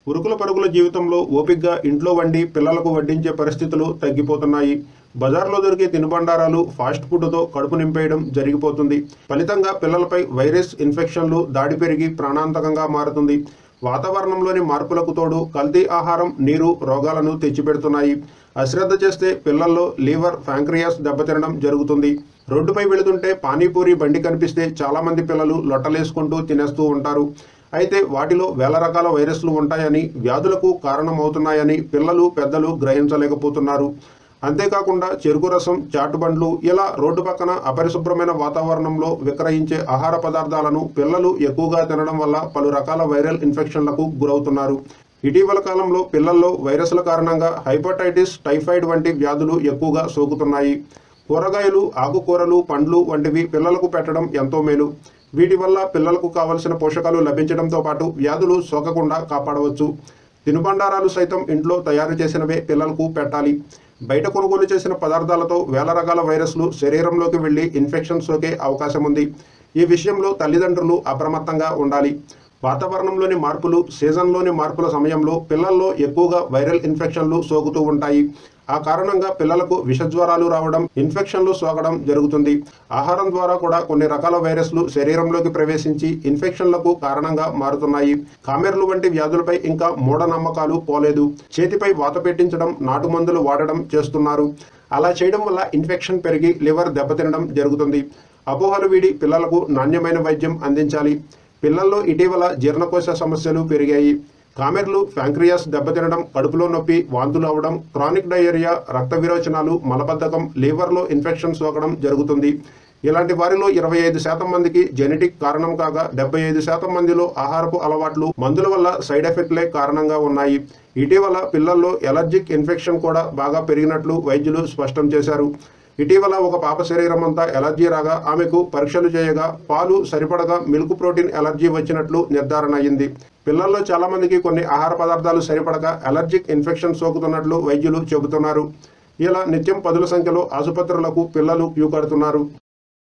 ఉరుకుల పరుగుల జీవితంలో ఓపిగ్గా ఇంట్లో వండి పిల్లలకు వడ్డించే పరిస్థితులు తగ్గిపోతున్నాయి బజార్లో దొరికే తినుబండారాలు ఫాస్ట్ ఫుడ్తో కడుపు నింపేయడం జరిగిపోతుంది ఫలితంగా పిల్లలపై వైరస్ ఇన్ఫెక్షన్లు దాడి పెరిగి ప్రాణాంతకంగా మారుతుంది వాతావరణంలోని మార్పులకు తోడు కల్తీ ఆహారం నీరు రోగాలను తెచ్చిపెడుతున్నాయి అశ్రద్ధ చేస్తే పిల్లల్లో లీవర్ ఫ్యాంక్రియాస్ దెబ్బతినడం జరుగుతుంది రోడ్డుపై వెళుతుంటే పానీపూరి బండి కనిపిస్తే చాలామంది పిల్లలు లొట్టలేసుకుంటూ తినేస్తూ ఉంటారు అయితే వాటిలో వేల రకాల వైరస్లు ఉంటాయని వ్యాధులకు కారణమవుతున్నాయని పిల్లలు పెద్దలు గ్రహించలేకపోతున్నారు అంతేకాకుండా చెరుకు రసం చాటుబండ్లు ఇలా రోడ్డు పక్కన అపరిశుభ్రమైన వాతావరణంలో విక్రయించే ఆహార పదార్థాలను పిల్లలు ఎక్కువగా తినడం వల్ల పలు రకాల వైరల్ ఇన్ఫెక్షన్లకు గురవుతున్నారు ఇటీవల కాలంలో పిల్లల్లో వైరస్ల కారణంగా హైపటైటిస్ టైఫాయిడ్ వంటి వ్యాధులు ఎక్కువగా సోకుతున్నాయి కూరగాయలు ఆకుకూరలు పండ్లు వంటివి పిల్లలకు పెట్టడం ఎంతో మేలు వీటి వల్ల పిల్లలకు కావలసిన పోషకాలు లభించడంతో పాటు వ్యాధులు సోకకుండా కాపాడవచ్చు తినుబండారాలు సైతం ఇంట్లో తయారు చేసినవే పిల్లలకు పెట్టాలి బయట కొనుగోలు చేసిన పదార్థాలతో వేల రకాల వైరస్లు శరీరంలోకి వెళ్లి ఇన్ఫెక్షన్ సోకే అవకాశం ఉంది ఈ విషయంలో తల్లిదండ్రులు అప్రమత్తంగా ఉండాలి వాతావరణంలోని మార్పులు సీజన్లోని మార్పుల సమయంలో పిల్లల్లో ఎక్కువగా వైరల్ ఇన్ఫెక్షన్లు సోకుతూ ఉంటాయి ఆ కారణంగా పిల్లలకు విషజ్వరాలు రావడం ఇన్ఫెక్షన్లు సోకడం జరుగుతుంది ఆహారం ద్వారా కూడా కొన్ని రకాల వైరస్లు శరీరంలోకి ప్రవేశించి ఇన్ఫెక్షన్లకు కారణంగా మారుతున్నాయి కామెర్లు వంటి వ్యాధులపై ఇంకా మూఢనమ్మకాలు పోలేదు చేతిపై వాత పెట్టించడం నాటు మందులు వాడడం చేస్తున్నారు అలా చేయడం వల్ల ఇన్ఫెక్షన్ పెరిగి లివర్ దెబ్బతినడం జరుగుతుంది అపోహలు వీడి పిల్లలకు నాణ్యమైన వైద్యం అందించాలి పిల్లల్లో ఇటీవల జీర్ణకోశ సమస్యలు పెరిగాయి కామెర్లు ఫ్యాంక్రియాస్ దెబ్బతినడం కడుపులో నొప్పి వాంతులు అవడం క్రానిక్ డయేరియా రక్త విరోచనాలు మలబద్ధకం లివర్లో ఇన్ఫెక్షన్ సోకడం జరుగుతుంది ఇలాంటి వారిలో ఇరవై ఐదు శాతం మందికి జెనెటిక్ కారణం కాగా డెబ్బై ఐదు శాతం మందిలో ఆహారపు అలవాట్లు మందుల వల్ల సైడ్ ఎఫెక్ట్లే కారణంగా ఉన్నాయి ఇటీవల పిల్లల్లో ఎలర్జిక్ ఇన్ఫెక్షన్ కూడా బాగా పెరిగినట్లు వైద్యులు స్పష్టం చేశారు ఇటీవల ఒక పాప శరీరం అంతా ఎలర్జీ రాగా ఆమెకు పరీక్షలు చేయగా పాలు సరిపడగా మిల్క్ ప్రోటీన్ ఎలర్జీ వచ్చినట్లు నిర్ధారణ అయింది పిల్లల్లో చాలా మందికి కొన్ని ఆహార పదార్థాలు సరిపడక ఎలర్జిక్ ఇన్ఫెక్షన్ సోకుతున్నట్లు వైద్యులు చెబుతున్నారు ఇలా నిత్యం పదుల సంఖ్యలో ఆసుపత్రులకు పిల్లలు క్యూ కడుతున్నారు